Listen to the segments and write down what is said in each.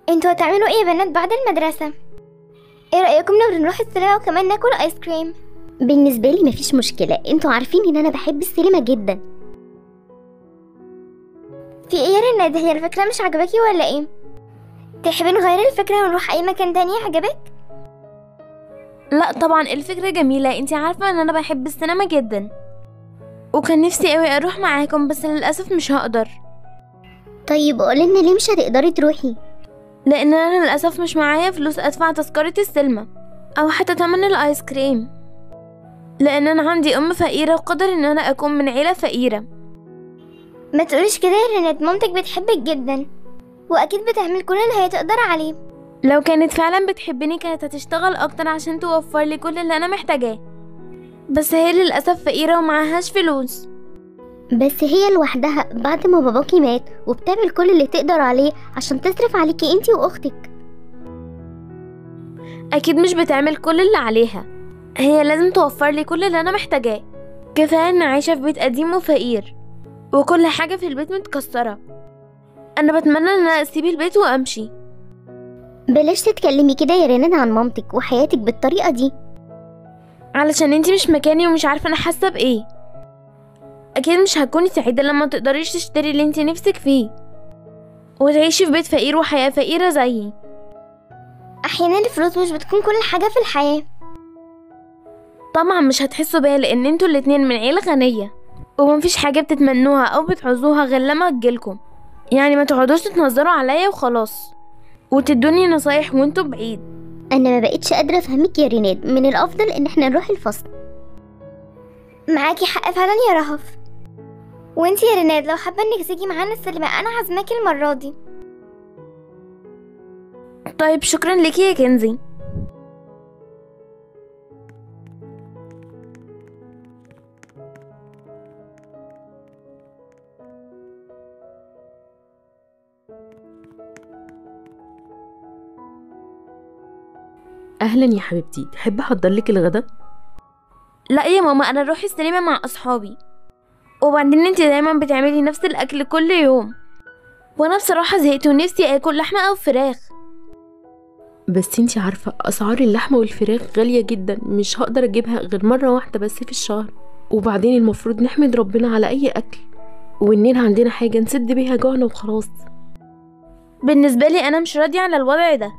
انتوا هتعملوا ايه يا بنات بعد المدرسة؟ ايه رأيكم لو نروح السينما وكمان ناكل ايس كريم؟ بالنسبة لي مفيش مشكلة انتوا عارفين ان انا بحب السينما جدا في ايه يا رناد هي الفكرة مش عجباكي ولا ايه؟ تحبي نغير الفكرة ونروح اي مكان تاني عجبك؟ لا طبعا الفكرة جميلة انتي عارفة ان انا بحب السينما جدا وكان نفسي قوي اروح معاكم بس للأسف مش هقدر طيب قولنا ليه مش هتقدري تروحي لان انا للأسف مش معايا فلوس ادفع تذكرة السينما او حتى تمن الايس كريم لان انا عندي ام فقيرة وقدر ان انا اكون من عيلة فقيرة ما تقوليش كده يا رناد مامتك بتحبك جدا واكيد بتعمل كل اللي هي تقدر عليه لو كانت فعلا بتحبني كانت هتشتغل اكتر عشان توفر لي كل اللي انا محتاجاه بس هي للأسف فقيرة ومعهاش فلوس بس هي لوحدها بعد ما باباكي مات وبتعمل كل اللي تقدر عليه عشان تصرف عليكي انتي واختك أكيد مش بتعمل كل اللي عليها هي لازم توفر لي كل اللي أنا محتاجاه كفاية إن عايشة في بيت قديم وفقير وكل حاجة في البيت متكسرة أنا بتمنى إن أنا أسيب البيت وأمشي بلاش تتكلمي كده يا رناد عن مامتك وحياتك بالطريقة دي علشان انتي مش مكاني ومش عارفة أنا حاسة بإيه أكيد مش هتكوني سعيدة لما متقدريش تشتري اللي انتي نفسك فيه وتعيشي في بيت فقير وحياة فقيرة زيي احيانا الفلوس مش بتكون كل حاجة في الحياة طبعا مش هتحسوا بيها لان انتوا الاتنين من عيلة غنية ومفيش حاجة بتتمنوها او بتعوزوها غير لما تجيلكم يعني ما تقعدوش تتنظروا عليا وخلاص وتدوني نصايح وانتوا بعيد انا ما بقتش قادرة افهمك يا ريناد من الافضل ان احنا نروح الفصل معاكي حق فعلا يا رهف وانتي يا رناد لو حابة انك تيجي معانا السينما انا عازماكي المرة دي طيب شكرا ليكي يا كنزي اهلا يا حبيبتي تحب احضر لك الغدا لا يا ماما انا اروح السينما مع اصحابي وبعدين انتي دايما بتعملي نفس الاكل كل يوم وانا بصراحة زهقت ونفسي اكل لحمة او فراخ بس انتي عارفة اسعار اللحمة والفراخ غالية جدا مش هقدر اجيبها غير مرة واحدة بس في الشهر وبعدين المفروض نحمد ربنا على اي اكل واننا عندنا حاجة نسد بيها جوعنا وخلاص بالنسبة لي انا مش راضية على الوضع ده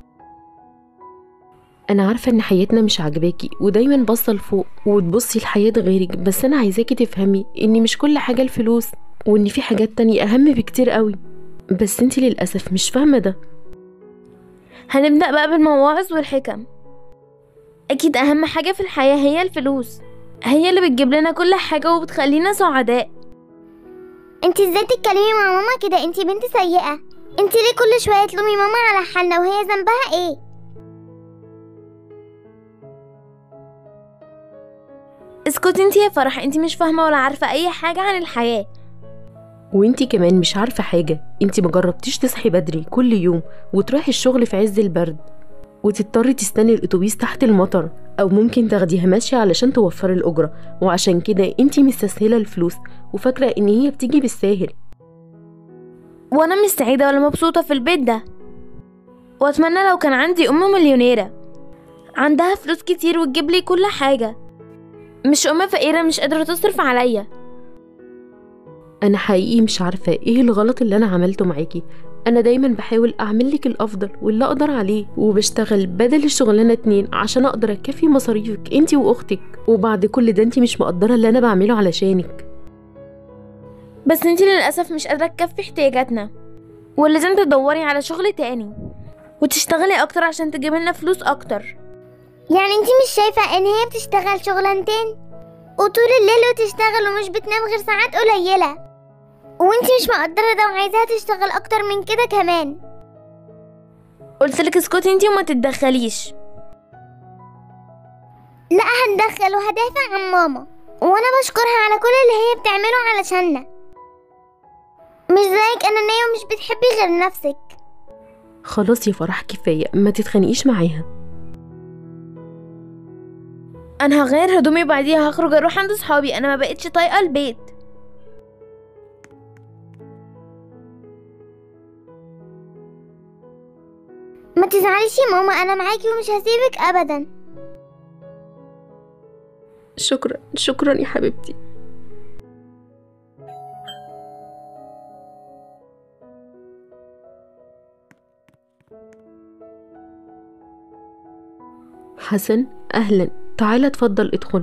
انا عارفة ان حياتنا مش عاجباكي ودايما باصة لفوق وتبصي لحياة غيرك بس انا عايزاكي تفهمي ان مش كل حاجة الفلوس وان في حاجات تانية اهم بكتير قوي بس انتي للأسف مش فاهمة ده هنبدأ بقى بالمواعظ والحكم أكيد أهم حاجة في الحياة هي الفلوس هي اللي بتجيب لنا كل حاجة وبتخلينا سعداء انتي ازاي تتكلمي مع ماما كده انتي بنت سيئة انتي ليه كل شوية تلومي ماما على حالنا وهي ذنبها ايه اسكتي انتي يا فرح انتي مش فاهمة ولا عارفة أي حاجة عن الحياة وانتي كمان مش عارفة حاجة انتي مجربتيش تصحي بدري كل يوم وتروحي الشغل في عز البرد وتضطري تستني الاتوبيس تحت المطر او ممكن تاخديها ماشية علشان توفري الاجرة وعشان كده انتي مستسهلة الفلوس وفاكرة ان هي بتيجي بالساهل وأنا مش سعيدة ولا مبسوطة في البيت ده وأتمنى لو كان عندي أم مليونيرة عندها فلوس كتير وتجيب لي كل حاجة مش أم فقيرة مش قادرة تصرف عليا انا حقيقي مش عارفة ايه الغلط اللي انا عملته معاكي انا دايما بحاول اعمل لك الافضل واللي اقدر عليه وبشتغل بدل الشغلانه اتنين عشان اقدر اكفي مصاريفك انتي واختك وبعد كل ده انتي مش مقدره اللي انا بعمله علشانك بس انتي للأسف مش قادرة تكفي احتياجاتنا ولازم تدوري على شغل تاني وتشتغلي أكتر عشان تجيب لنا فلوس أكتر يعني انتي مش شايفة ان هي بتشتغل شغلانتين وطول الليل وتشتغل ومش بتنام غير ساعات قليلة وانتي مش مقدرة ده وعايزاها تشتغل اكتر من كده كمان قلتلك اسكتي انتي وما تتدخليش لا هندخل وهدافع عن ماما وانا بشكرها على كل اللي هي بتعمله علشاننا مش زيك انانية ومش بتحبي غير نفسك خلاص يا فرح كفايه ما تتخانقيش معاها انا هغير هدومي وبعديها هخرج اروح عند صحابي انا ما بقتش طايقه البيت ما تزعليش يا ماما انا معاكي ومش هسيبك ابدا شكرا شكرا يا حبيبتي حسن أهلا تعال اتفضل ادخل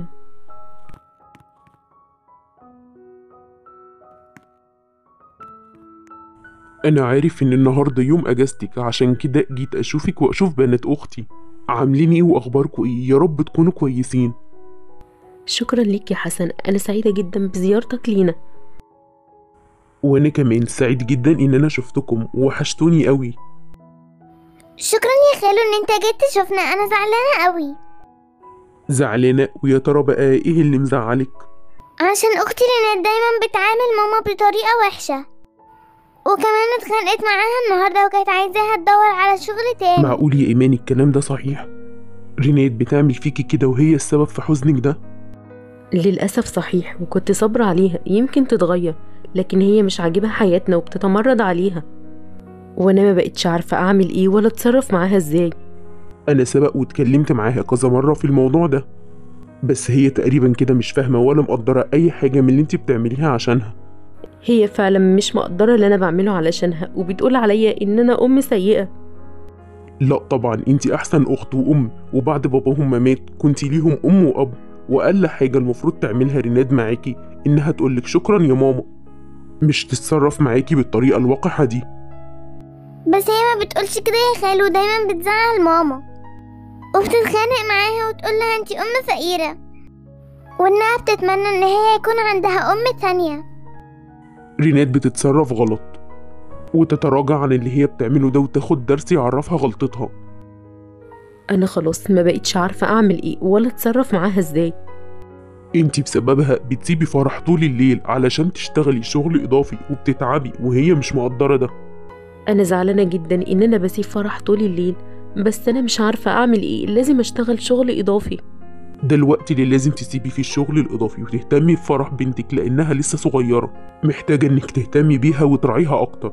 أنا عارف إن النهاردة يوم أجازتك عشان كده جيت أشوفك وأشوف بنات أختي عاملين إيه وأخباركوا إيه يا رب تكونوا كويسين شكرا ليك يا حسن أنا سعيدة جدا بزيارتك لينا وأنا كمان سعيد جدا إن أنا شفتكم وحشتوني قوي شكرا يا خالو ان انت جيت تشوفنا انا زعلانه قوي زعلانة ويا ترى بقى إيه اللي مزعلك عشان اختي رينات دايما بتعامل ماما بطريقه وحشه وكمان اتخانقت معاها النهارده وكانت عايزاها تدور على شغل تاني معقول يا إيمان الكلام ده صحيح رينات بتعمل فيكي كده وهي السبب في حزنك ده للأسف صحيح وكنت صابرة عليها يمكن تتغير لكن هي مش عاجبها حياتنا وبتتمرد عليها وأنا ما بقتش عارفة أعمل إيه ولا أتصرف معاها إزاي أنا سبق واتكلمت معاها كذا مرة في الموضوع ده بس هي تقريبا كده مش فاهمة ولا مقدرة أي حاجة من اللي انت بتعمليها عشانها هي فعلا مش مقدرة اللي أنا بعمله علشانها وبتقول عليا إن أنا أم سيئة لا طبعا انت احسن اخت وام وبعد باباهم ما مات كنت ليهم ام واب واقل حاجه المفروض تعملها ريناد معاكي انها تقولك شكرا يا ماما مش تتصرف معاكي بالطريقه الوقحه دي بس هي ما بتقولش كده يا خالو دايما بتزعل ماما وبتتخانق معاها وتقول لها انتي ام فقيره وانها بتتمنى ان هي يكون عندها ام تانية ريناد بتتصرف غلط وتتراجع عن اللي هي بتعمله ده وتاخد درس يعرفها غلطتها أنا خلاص ما بقتش عارفة أعمل إيه ولا أتصرف معاها إزاي انت بسببها بتسيبي فرح طول الليل علشان تشتغلي شغل اضافي وبتتعبي وهي مش مقدره ده أنا زعلانة جدا إن أنا بسيب فرح طول الليل بس أنا مش عارفة أعمل إيه لازم أشتغل شغل إضافي ده الوقت اللي لازم تسيبي فيه الشغل الإضافي وتهتمي بفرح بنتك لأنها لسه صغيرة محتاجة إنك تهتمي بيها وتراعيها أكتر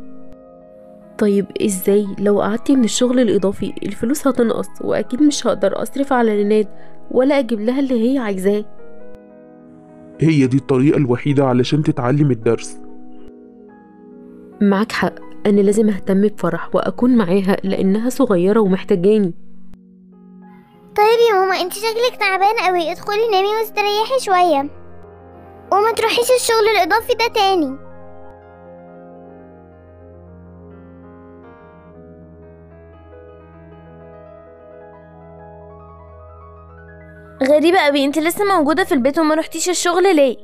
طيب إزاي لو قعدت من الشغل الإضافي الفلوس هتنقص وأكيد مش هقدر أصرف على ريناد ولا أجيب لها اللي هي عايزاه هي دي الطريقة الوحيدة علشان تتعلم الدرس معاك حق أنا لازم أهتم بفرح وأكون معاها لأنها صغيرة ومحتاجاني طيب يا ماما انت شكلك تعبان قوي ادخلي نامي واستريحي شويه وما تروحيش الشغل الاضافي ده تاني غريبة قوي انت لسه موجودة في البيت وما رحتيش الشغل ليه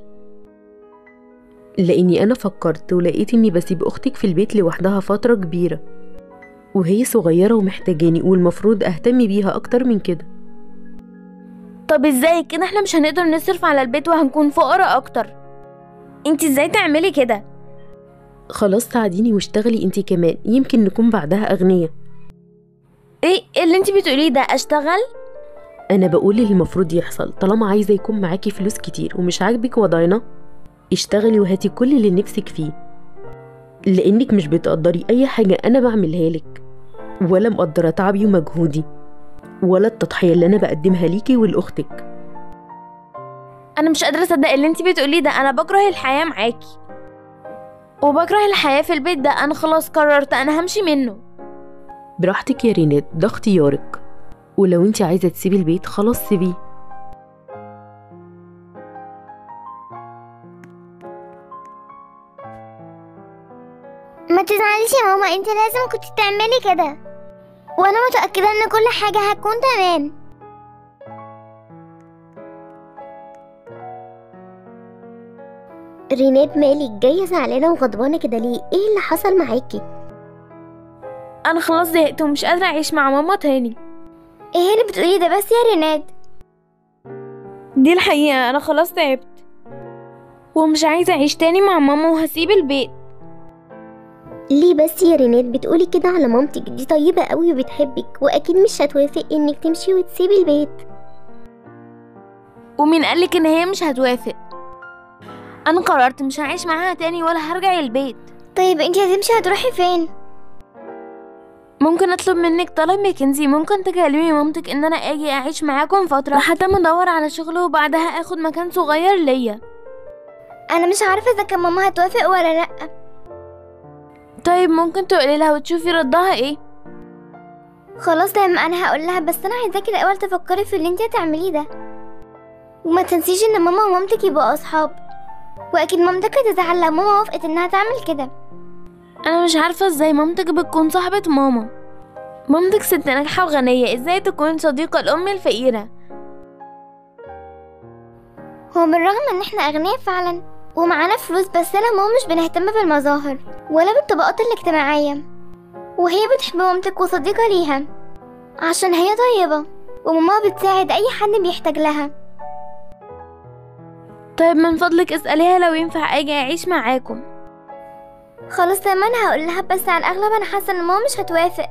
لأني أنا فكرت ولقيت إني بسيب أختك في البيت لوحدها فترة كبيرة وهي صغيرة ومحتاجاني والمفروض أهتم بيها أكتر من كده طب ازاي كده احنا مش هنقدر نصرف على البيت وهنكون فقراء اكتر انت ازاي تعملي كده خلاص ساعديني واشتغلي انتي كمان يمكن نكون بعدها أغنية ايه إيه اللي انت بتقوليه ده اشتغل أنا بقول اللي المفروض يحصل طالما عايزة يكون معاكي فلوس كتير ومش عاجبك وضعنا اشتغلي وهاتي كل اللي نفسك فيه لأنك مش بتقدري أي حاجة أنا بعملها لك ولا مقدرة تعبي ومجهودي ولا التضحية اللي أنا بقدمها ليكي ولأختك انا مش قادرة اصدق اللي انت بتقوليه ده انا بكره الحياة معاكي وبكره الحياة في البيت ده انا خلاص قررت انا همشي منه براحتك يا رينات ده اختيارك ولو انت عايزة تسيبي البيت خلاص سيبيه ما تزعليش يا ماما انت لازم كنت تعملي كده وانا متأكدة ان كل حاجة هتكون تمام ريناد مالك جاية زعلانة وغضبانة كده ليه ايه اللي حصل معاكي انا خلاص زهقت ومش قادرة اعيش مع ماما تاني ايه اللي بتقوليه ده بس يا ريناد دي الحقيقة انا خلاص تعبت ومش عايزة اعيش تاني مع ماما وهسيب البيت ليه بس يا ريناد بتقولي كده على مامتك دي طيبة قوي وبتحبك واكيد مش هتوافق انك تمشي وتسيبي البيت ومين قالك ان هي مش هتوافق انا قررت مش هعيش معاها تاني ولا هرجع البيت طيب انت هتمشي هتروحي فين ممكن اطلب منك طلب يا كنزي ممكن تكلمي مامتك ان انا اجي اعيش معاكم فتره لحد ما ادور على شغل وبعدها اخد مكان صغير ليا انا مش عارفه اذا كان ماما هتوافق ولا لا طيب ممكن تقولي لها وتشوفي ردها ايه خلاص تمام انا هقول لها بس انا عايزاكي الاول تفكري في اللي انت هتعمليه ده وما تنسيش ان ماما ومامتك يبقوا اصحاب واكيد مامتك هتزعل لو ماما وافقت انها تعمل كده انا مش عارفه ازاي مامتك بتكون صاحبه ماما مامتك ست ناجحه وغنيه ازاي تكون صديقه لامي الفقيره هو بالرغم ان احنا اغنياء فعلا ومعانا فلوس بس انا وماما مش بنهتم بالمظاهر ولا بالطبقات الاجتماعية وهي بتحب مامتك وصديقة ليها عشان هي طيبة وماما بتساعد اي حد بيحتاج لها طيب من فضلك اساليها لو ينفع اجي اعيش معاكم خلاص تمام انا هقول لها بس على الاغلب انا حاسة ان ماما مش هتوافق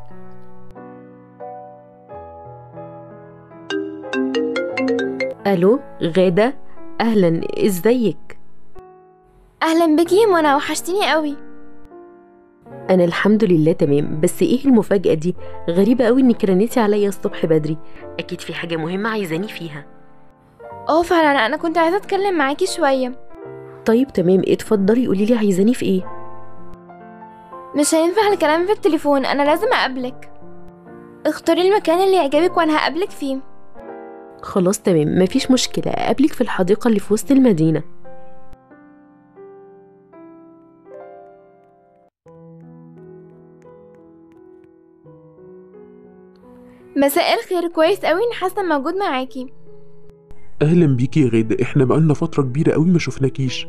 الو غادة اهلا ازيك اهلا بك يا منى وحشتيني قوي انا الحمد لله تمام بس ايه المفاجأة دي غريبة قوي انك رنيتي عليا الصبح بدري اكيد في حاجة مهمة عايزاني فيها اه فعلا انا كنت عايزه اتكلم معاكي شويه طيب تمام اتفضلي قولي لي عايزاني في ايه مش هينفع الكلام في التليفون انا لازم اقابلك اختاري المكان اللي يعجبك وانا هقابلك فيه خلاص تمام مفيش مشكلة اقابلك في الحديقة اللي في وسط المدينة مساء الخير كويس قوي ان حسن موجود معاكي اهلا بيكي يا غادة احنا بقالنا فترة كبيرة قوي ما شفناكيش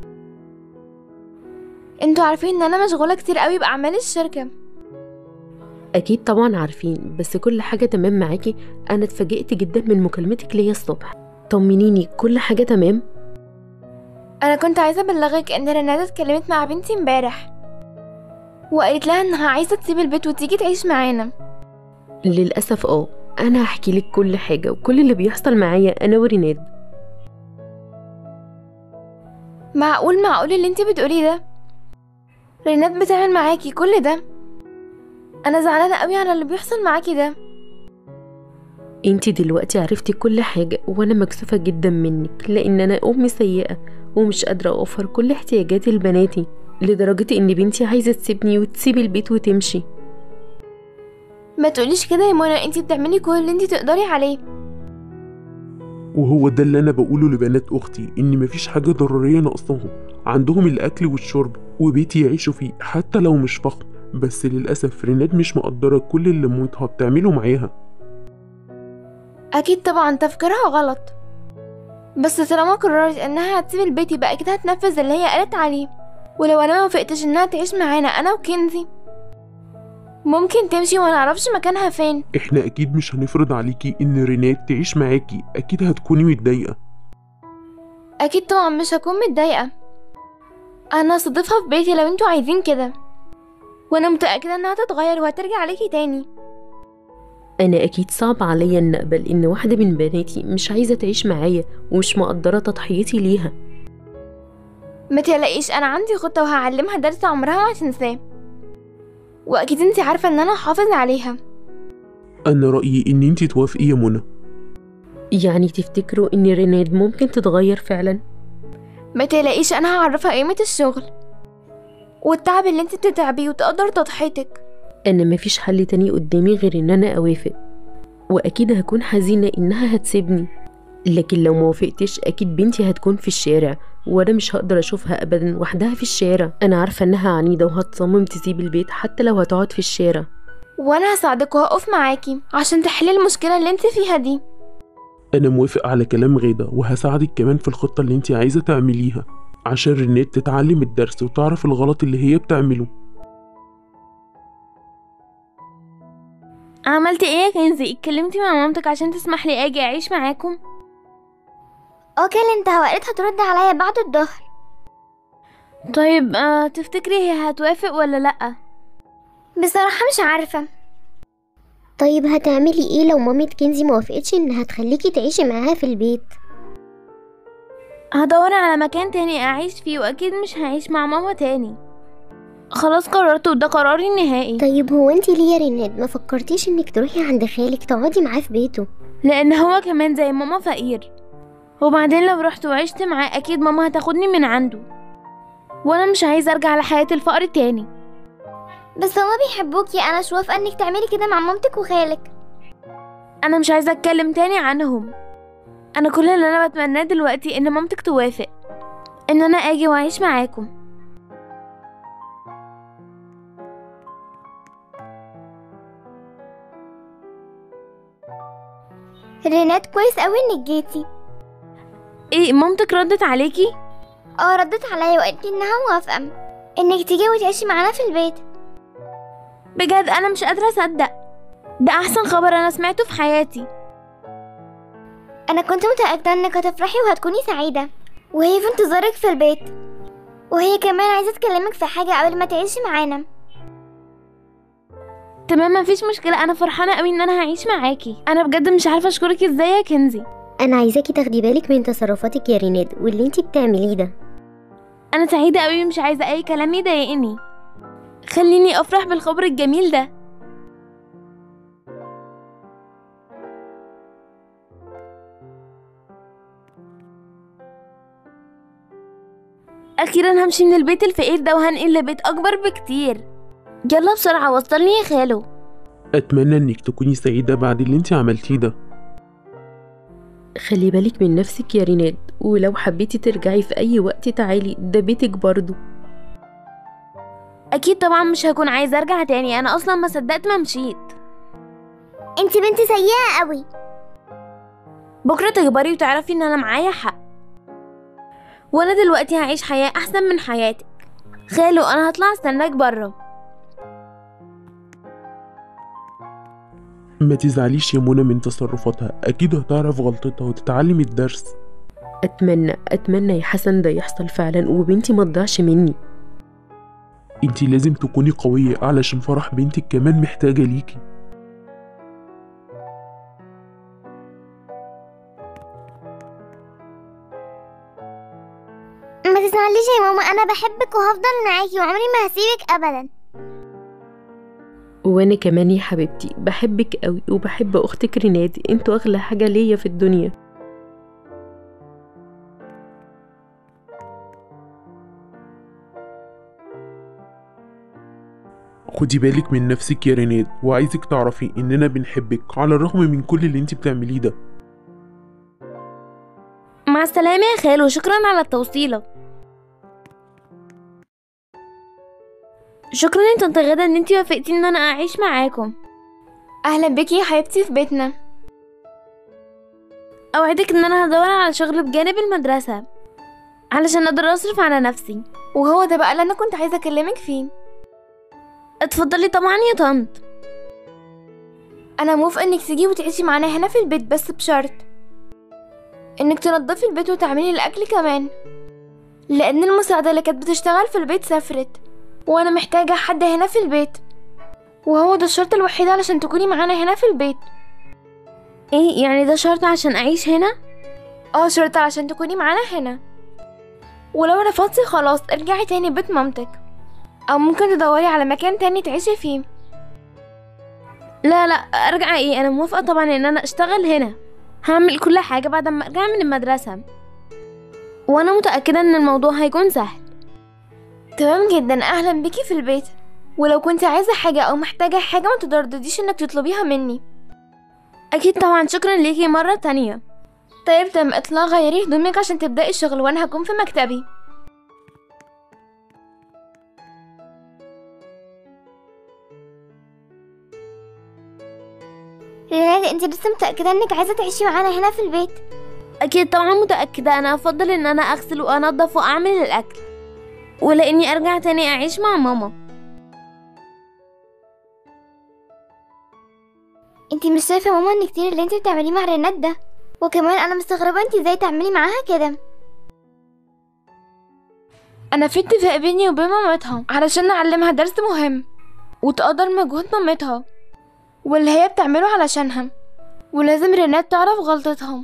انتوا عارفين ان انا مشغوله كتير قوي باعمال الشركه اكيد طبعا عارفين بس كل حاجة تمام معاكي انا اتفاجئت جدا من مكالمتك ليا الصبح طمنيني كل حاجة تمام انا كنت عايزه ابلغك ان رناد اتكلمت مع بنتي امبارح وقالت لها انها عايزه تسيب البيت وتيجي تعيش معانا للأسف اه أنا هحكي لك كل حاجة وكل اللي بيحصل معايا أنا وريناد معقول معقول اللي انتي بتقوليه ده رناد بتعمل معاكي كل ده انا زعلانه قوي على اللي بيحصل معاكي ده انتي دلوقتي عرفتي كل حاجة وأنا مكسوفة جدا منك لأن أنا أم سيئة ومش قادرة أوفر كل احتياجاتي لبناتي لدرجة إن بنتي عايزة تسيبني وتسيب البيت وتمشي ما تقوليش كده يا منى انتي بتعملي كل اللي انتي تقدري عليه وهو ده اللي انا بقوله لبنات اختي ان مفيش حاجة ضرورية ناقصاهم عندهم الاكل والشرب وبيت يعيشوا فيه حتى لو مش فخم بس للأسف ريناد مش مقدرة كل اللي مامتها بتعمله معاها اكيد طبعا تفكيرها غلط بس طالما قررت انها هتسيب البيت يبقى اكيد هتنفذ اللي هي قالت عليه ولو انا ما وافقتش انها تعيش معانا انا وكنزي ممكن تمشي وما نعرفش مكانها فين احنا اكيد مش هنفرض عليكي ان ريناد تعيش معاكي اكيد هتكوني متضايقة اكيد طبعا مش هكون متضايقه انا هستضيفها في بيتي لو انتوا عايزين كده وانا متاكده انها تتغير وهترجع عليكي تاني أنا أكيد صعب عليا إن أقبل إن واحدة من بناتي مش عايزة تعيش معايا ومش مقدرة تضحيتي ليها ما تقلقيش انا عندي خطه وهعلمها درس عمرها ما هتنساه واكيد انتي عارفه ان انا هحافظ عليها انا رأيي ان انتي توافقي يا منى يعني تفتكروا إن ريناد ممكن تتغير فعلا ما تقلقيش انا هعرفها قيمه الشغل والتعب اللي انتي بتتعبيه وتقدر تضحيتك أنا مفيش حل تاني قدامي غير إن أنا أوافق وأكيد هكون حزينة إنها هتسيبني لكن لو موافقتش أكيد بنتي هتكون في الشارع وأنا مش هقدر أشوفها أبدا وحدها في الشارع أنا عارفة إنها عنيدة وهتصمم تسيب البيت حتى لو هتقعد في الشارع وانا هساعدك وهقف معاكي عشان تحلي المشكله اللي انتي فيها دي انا موافق على كلام غادة وهساعدك كمان في الخطة اللي انتي عايزة تعمليها عشان ريناد تتعلم الدرس وتعرف الغلط اللي هي بتعمله عملتي ايه يا كنزي اتكلمتي مع مامتك عشان تسمح لي اجي اعيش معاكم اه كلمتها وقالت هترد عليا بعد الظهر طيب آه تفتكري هي هتوافق ولا لا بصراحة مش عارفة طيب هتعملي ايه لو مامة كنزي موافقتش انها تخليكي تعيشي معاها في البيت هدور على مكان تاني اعيش فيه واكيد مش هعيش مع ماما تاني خلاص قررت وده قراري النهائي طيب هو انت ليه يا ريناد ما فكرتيش انك تروحي عند خالك تقعدي معاه في بيته لان هو كمان زي ماما فقير وبعدين لو رحت وعشت معاه اكيد ماما هتاخدني من عنده وانا مش عايزه ارجع لحياه الفقر تاني بس هما بيحبوكي انا مش موافقه انك تعملي كده مع مامتك وخالك انا مش عايزه اتكلم تاني عنهم انا كل اللي انا بتمناه دلوقتي ان مامتك توافق ان انا اجي واعيش معاكم رينات كويس قوي انك جيتي ايه مامتك ردت عليكي اه ردت عليا وقالت لي انها موافقه انك تيجي وتعيشي معانا في البيت بجد انا مش قادره اصدق ده احسن خبر انا سمعته في حياتي انا كنت متاكده انك هتفرحي وهتكوني سعيده وهي في انتظارك في البيت وهي كمان عايزه تكلمك في حاجه قبل ما تعيشي معانا تمام مفيش مشكله انا فرحانه قوي ان انا هعيش معاكي انا بجد مش عارفه اشكرك ازاي يا كنزي انا عايزاكي تاخدي بالك من تصرفاتك يا ريناد واللي انت بتعمليه ده انا سعيده قوي مش عايزه اي كلام يضايقني خليني افرح بالخبر الجميل ده اخيرا همشي من البيت الفقير ده وهنقل لبيت اكبر بكتير يلا بسرعه وصلني يا خالو اتمنى انك تكوني سعيده بعد اللي انت عملتيه ده خلي بالك من نفسك يا ريناد ولو حبيتي ترجعي في أي وقت تعالي ده بيتك برضو اكيد طبعا مش هكون عايزه ارجع تاني انا اصلا ما صدقت ما مشيت انت بنت سيئه قوي بكره تكبري وتعرفي ان انا معايا حق وانا دلوقتي هعيش حياه احسن من حياتك خالو انا هطلع استناك بره ما تزعليش يا منى من تصرفاتها اكيد هتعرف غلطتها وتتعلم الدرس أتمنى أتمنى يا حسن ده يحصل فعلا وبنتي ما تضيعش مني انت لازم تكوني قويه علشان فرح بنتك كمان محتاجه ليكي ما تزعليش يا ماما انا بحبك وهفضل معاكي وعمري ما هسيبك ابدا وأنا كمان يا حبيبتي بحبك قوي وبحب أختك ريناد انتوا أغلى حاجة ليا في الدنيا خدي بالك من نفسك يا ريناد وعايزك تعرفي اننا بنحبك على الرغم من كل اللي انت بتعمليه ده مع السلامه يا خالو شكرا على التوصيله شكرا يا طنط غدا ان انتي وافقتي ان انا اعيش معاكم اهلا بيكي يا حبيبتي في بيتنا اوعدك ان انا هدور على شغل بجانب المدرسه علشان اقدر اصرف على نفسي وهو ده بقى اللي انا كنت عايزه اكلمك فيه اتفضلي طبعا يا طنط انا موافقه انك تيجي وتعيشي معانا هنا في البيت بس بشرط انك تنضفي البيت وتعملي الاكل كمان لان المساعده اللي كانت بتشتغل في البيت سافرت وانا محتاجه حد هنا في البيت وهو ده الشرط الوحيد علشان تكوني معانا هنا في البيت ايه يعني ده شرط عشان اعيش هنا اه شرط علشان تكوني معانا هنا ولو رفضتي خلاص ارجعي تاني بيت مامتك او ممكن تدوري على مكان تاني تعيشي فيه لا لا ارجع ايه انا موافقه طبعا ان انا اشتغل هنا هعمل كل حاجه بعد ما ارجع من المدرسه وانا متاكده ان الموضوع هيكون سهل تمام جدا اهلا بيكي في البيت ولو كنت عايزه حاجه او محتاجه حاجه ما تتردديش انك تطلبيها مني اكيد طبعا شكرا ليكي مره تانية طيب تم اطلع غيري هدومك عشان تبداي الشغل وانا هكون في مكتبي ريناد انت لسه متاكده انك عايزه تعيشي معانا هنا في البيت اكيد طبعا متاكده انا افضل ان انا اغسل وانضف واعمل الاكل ولاني ارجع تاني اعيش مع ماما انت مش شايفه ماما ان كتير اللي انت بتعمليه مع ريناد ده وكمان انا مستغربه انت ازاي تعملي معاها كده انا في اتفاق بيني وبين مامتها علشان نعلمها درس مهم وتقدر مجهود مامتها واللي هي بتعمله علشانها ولازم رينات تعرف غلطتها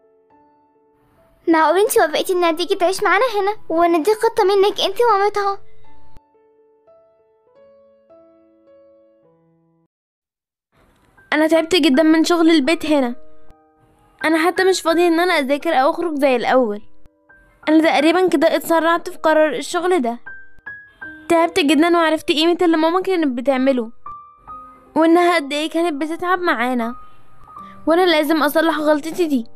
معقول انت وافقتي انها تيجي تعيش معانا هنا وان دي خطه منك انت ومامتها انا تعبت جدا من شغل البيت هنا انا حتى مش فاضية ان انا اذاكر او اخرج زي الاول انا تقريبا كده اتسرعت في قرار الشغل ده تعبت جدا وعرفت قيمة اللي ماما كانت بتعمله وانها قد ايه كانت بتتعب معانا وانا لازم اصلح غلطتي دي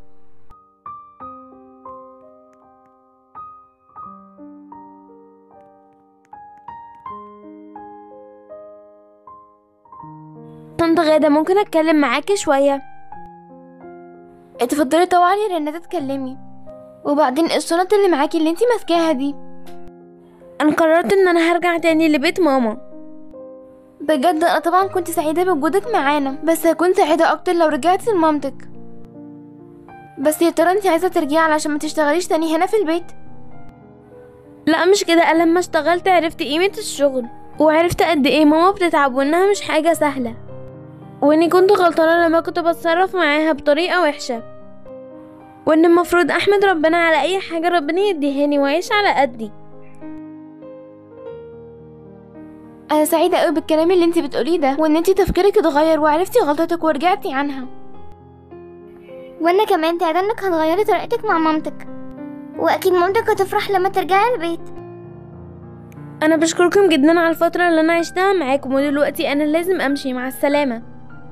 طنط غادة ممكن اتكلم معاكي شوية اتفضلي طبعا يا رنا تتكلمي وبعدين الشنط اللي معاكي اللي انتي ماسكاها دي انا قررت ان انا هرجع تاني لبيت ماما بجد انا طبعا كنت سعيدة بوجودك معانا بس هكون سعيدة اكتر لو رجعتي لمامتك بس يا ترى انتي عايزة ترجعي علشان ما تشتغليش تاني هنا في البيت لا مش كده انا لما اشتغلت عرفت قيمة الشغل وعرفت قد ايه ماما بتتعب وانها مش حاجة سهلة واني كنت غلطانة لما كنت بتصرف معاها بطريقة وحشة وان المفروض احمد ربنا على اي حاجة ربنا يديهاني واعيش على قدي انا سعيدة قوي بالكلام اللي انتي بتقوليه ده وان انتي تفكيرك اتغير وعرفتي غلطتك ورجعتي عنها وانا كمان سعيدة انك هتغيري طريقتك مع مامتك واكيد مامتك هتفرح لما ترجعي البيت انا بشكركم جدا على الفترة اللي انا عشتها معاكم ودلوقتي انا لازم امشي مع السلامة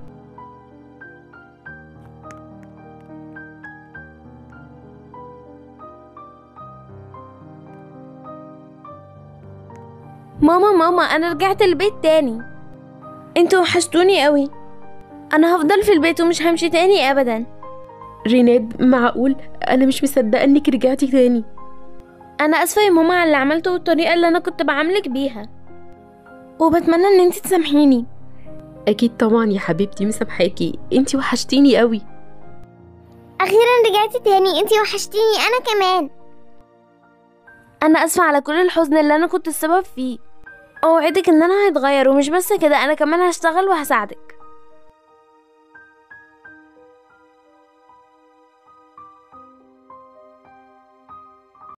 ماما ماما انا رجعت البيت تاني انتوا وحشتوني قوي انا هفضل في البيت ومش همشي تاني ابدا ريناد معقول انا مش مصدقه انك رجعتي تاني انا اسفه يا ماما على اللي عملته والطريقه اللي انا كنت بعاملك بيها وبتمنى ان انتي تسامحيني اكيد طبعا يا حبيبتي مسامحاكي انتي وحشتيني قوي اخيرا رجعتي تاني انتي وحشتيني انا كمان انا اسفه على كل الحزن اللي انا كنت السبب فيه اوعدك ان انا هتغير ومش بس كده انا كمان هشتغل وهساعدك